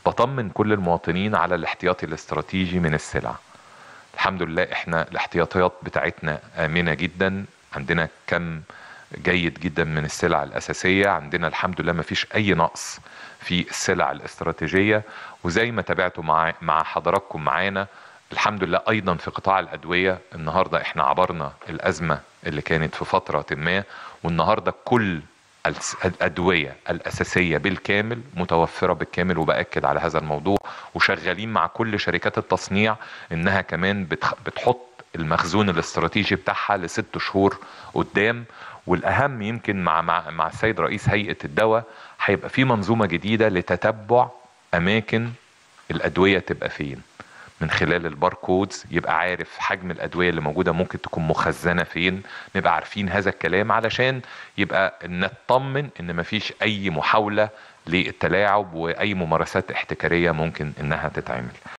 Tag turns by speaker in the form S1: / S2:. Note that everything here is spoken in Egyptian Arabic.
S1: بطمن كل المواطنين على الاحتياطي الاستراتيجي من السلع الحمد لله احنا الاحتياطيات بتاعتنا امنه جدا عندنا كم جيد جدا من السلع الاساسيه عندنا الحمد لله ما فيش اي نقص في السلع الاستراتيجيه وزي ما تابعتوا مع مع حضراتكم معانا الحمد لله ايضا في قطاع الادويه النهارده احنا عبرنا الازمه اللي كانت في فتره ما والنهارده كل الأدوية الأساسية بالكامل متوفرة بالكامل وبأكد على هذا الموضوع وشغالين مع كل شركات التصنيع إنها كمان بتحط المخزون الاستراتيجي بتاعها لست شهور قدام والاهم يمكن مع مع مع السيد رئيس هيئه الدواء هيبقى في منظومه جديده لتتبع اماكن الادويه تبقى فين من خلال الباركودز يبقى عارف حجم الادويه اللي موجوده ممكن تكون مخزنه فين نبقى عارفين هذا الكلام علشان يبقى نطمن ان مفيش اي محاوله للتلاعب واي ممارسات احتكاريه ممكن انها تتعمل